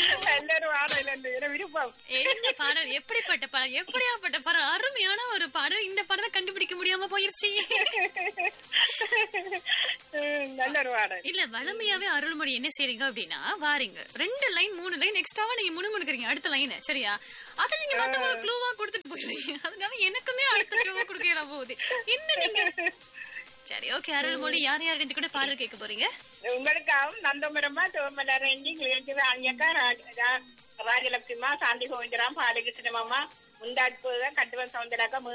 நல்ல ஒரு பாடல் அந்த இரு- விருப்பம் என்ன பாடல் எப்படிப்பட்ட பாடல் எப்படியாப்பட்ட பாடல் அருமையான ஒரு பாடல் இந்த பாடலை கண்டுபிடிக்க முடியாம போயிருச்சு ம், நல்ல ஒரு பாடல் இல்ல வளமையாவே அருள்மொழி என்ன செய்றீங்க அப்படின்னா வாரீங்க ரெண்டு லைன் மூணு லைன் எக்ஸ்ட்ராவா நீங்க முணுமுணுக்குறீங்க அடுத்த லைன் சரியா அத நீங்க மத்தவங்களுக்கு க்ளூவா கொடுத்துட்டு போயிடுறீங்க அதனால எனக்குமே அடுத்த க்ளூவா கொடுக்க போகுது என்ன நீங்க சரி ஓகே அருள்மொழி யார் யார் இருந்து கூட பாடல் கேட்க போறீங்க உங்களுக்காகவும் நந்தபுரமா தோமலரண்டி கிழக்கு அங்கக்கா ராஜலட்சுமா சாந்தி கோவிந்தராம் பாலகிருஷ்ணமாமா முந்தாட்பு கட்டுவன் சவுந்தராக்கா